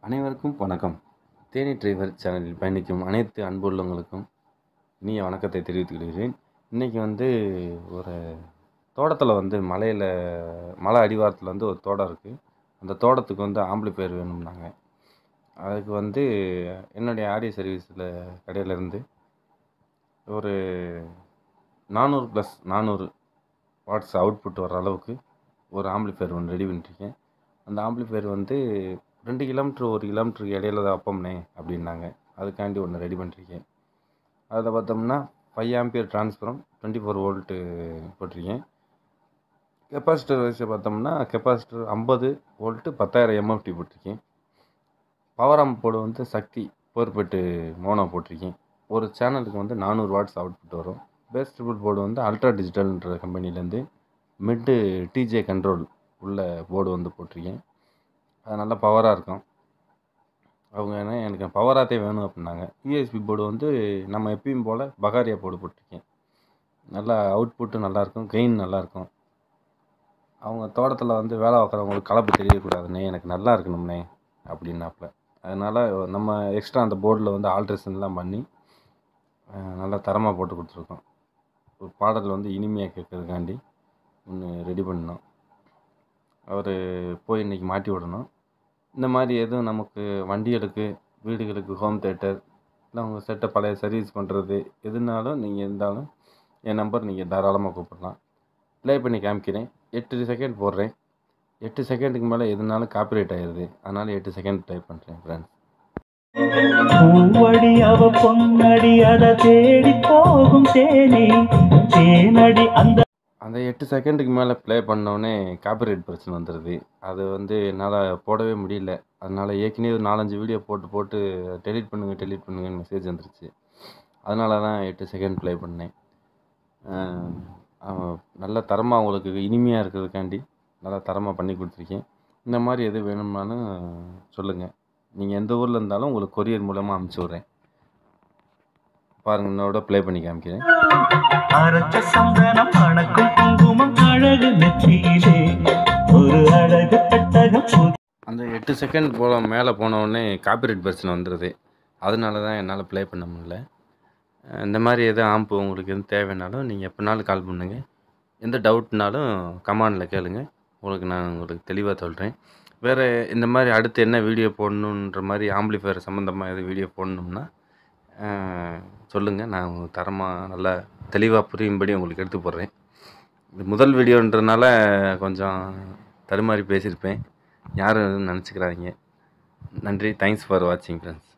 அனைவருக்கும் வணக்கம் தேனி டிரைவர் சேனலில் பயணிக்கும் அனைத்து அன்புள்ளவங்களுக்கும் இனிய வணக்கத்தை தெரிவித்துக் கொள்கிறேன் இன்றைக்கி வந்து ஒரு தோட்டத்தில் வந்து மலையில் மலை அடிவாரத்தில் வந்து ஒரு தோட்டம் இருக்குது அந்த தோட்டத்துக்கு வந்து ஆம்பிளிஃபையர் வேணும்னாங்க அதுக்கு வந்து என்னுடைய ஆடியோ சர்வீஸில் கடையிலேருந்து ஒரு நானூறு ப்ளஸ் நானூறு வாட்ஸ் அவுட்புட் வர அளவுக்கு ஒரு ஆம்பிளிஃபையர் ஒன்று ரெடி பண்ணிட்டுருக்கேன் அந்த ஆம்பிளிஃபையர் வந்து ரெண்டு கிலோமீட்ரு ஒரு கிலோமீட்டருக்கு இடையில தான் வைப்போம்னே அப்படின்னாங்க அதுக்காண்டி ஒன்று ரெடி பண்ணிருக்கேன் அதில் பார்த்தோம்னா five ampere transformer twenty four volt போட்டிருக்கேன் கெப்பாசிட்டர் வயசு பார்த்தோம்னா கெப்பாசிட்டர் ஐம்பது வோல்ட்டு பத்தாயிரம் எம்எஃப்டி போட்டிருக்கேன் பவர் ஆம்ப் போர்டு வந்து சக்தி போர்பெட்டு மோனோ போட்டிருக்கேன் ஒரு சேனலுக்கு வந்து நானூறு வாட்ஸ் அவுட்புட் வரும் பேஸ் ட்ரிபிள் போர்டு வந்து அல்ட்ரா டிஜிட்டல்ன்ற கம்பெனிலேருந்து மிட்டு டிஜே கண்ட்ரோல் உள்ள போர்டு வந்து போட்டிருக்கேன் அது நல்லா பவராக இருக்கும் அவங்க என்ன எனக்கு பவராகத்தே வேணும் அப்படின்னாங்க யூஎஸ்பி போர்டு வந்து நம்ம எப்பயும் போல் பகாரியா போர்டு போட்டிருக்கேன் நல்லா அவுட்புட்டு நல்லாயிருக்கும் கெயின் நல்லாயிருக்கும் அவங்க தோட்டத்தில் வந்து வேலை பார்க்குறவங்களுக்கு கலப்பு தெரியக்கூடாதுண்ணே எனக்கு நல்லா இருக்கணும்ண்ணே அப்படின்னாப்புல அதனால் நம்ம எக்ஸ்ட்ரா அந்த போர்டில் வந்து ஆல்ட்ரேஷன்லாம் பண்ணி அஹ், நல்லா தரமாக போட்டு கொடுத்துருக்கோம் ஒரு பாடல் வந்து இனிமையாக கேட்கறதுக்காண்டி ஒன்று ரெடி பண்ணோம் அவர் போய் இன்றைக்கி மாட்டி விடணும் இந்த மாதிரி எதுவும் நமக்கு வண்டிகளுக்கு வீடுகளுக்கு ஹோம் தேட்டர் இல்லை உங்கள் செட்டை பழைய சர்வீஸ் பண்ணுறது எதுனாலும் நீங்கள் இருந்தாலும் என் நம்பர் நீங்கள் தாராளமாக கூப்பிடலாம் ப்ளே பண்ணி காமிக்கிறேன் எட்டு செகண்ட் போடுறேன் எட்டு செகண்டுக்கு மேலே எதுனாலும் காப்பிரைட் ஆயிடுது அதனால் எட்டு செகண்ட் டைப் பண்ணுறேன் ஃப்ரெண்ட்ஸ் பூவடி அவ பொன்னடி அத தேடி போகும் தேனி தேனடி அந்த அந்த எட்டு செகண்டுக்கு மேலே ப்ளே பண்ணோடனே காப்பிரைட் பிரச்சனை வந்துடுது அது வந்து என்னால் போடவே முடியல அதனால் ஏற்கனவே ஒரு நாலஞ்சு வீடியோ போட்டு போட்டு டெலீட் பண்ணுங்க டெலீட் பண்ணுங்கன்னு மெசேஜ் வந்துருச்சு அதனால தான் எட்டு செகண்ட் ப்ளே பண்ணேன் அஹ் அவன் நல்ல தரமாக உங்களுக்கு இனிமையாக இருக்கிறதுக்காண்டி நல்லா தரமாக பண்ணி கொடுத்துருக்கேன் இந்த மாதிரி எது வேணும்னாலும் சொல்லுங்கள் நீங்கள் எந்த ஊரில் இருந்தாலும் உங்களுக்கு கொரியர் மூலமாக அனுப்பிச்சி விட்றேன் பாருங்கள் என்னோட ப்ளே பண்ணி காமிக்கிறேன் அரைச்ச சந்தனம் அணக்கும் குங்குமம் அழகு நெற்றியிலே ஒரு அழகு பெட்டகம் புது அந்த எட்டு செகண்ட் போல மேலே போன உடனே காப்பிரைட் பிரச்சனை வந்துடுது அதனால தான் என்னால் ப்ளே பண்ண முடியல அஹ் இந்த மாதிரி எதுவும் ஆம்பு உங்களுக்கு எதுவும் தேவைன்னாலும் நீங்கள் எப்போனாலும் கால் பண்ணுங்கள் எந்த டவுட்னாலும் கமாண்டில் கேளுங்க உங்களுக்கு நான் உங்களுக்கு தெளிவாக சொல்கிறேன் வேறு இந்த மாதிரி அடுத்து என்ன வீடியோ போடணுன்ற மாதிரி ஆம்பிளிஃபையர் சம்மந்தமாக எதுவும் வீடியோ போடணும்னா சொல்லுங்கள் நான் உங்களுக்கு தரமாக நல்லா தெளிவாக புரியும்படி உங்களுக்கு எடுத்து போடுறேன் இது முதல் வீடியோன்றதுனால கொஞ்சம் தடுமாறி பேசியிருப்பேன் யாரும் எதுவும் நினச்சிக்கிறாதீங்க நன்றி தேங்க்ஸ் ஃபார் வாட்சிங் ஃப்ரெண்ட்ஸ்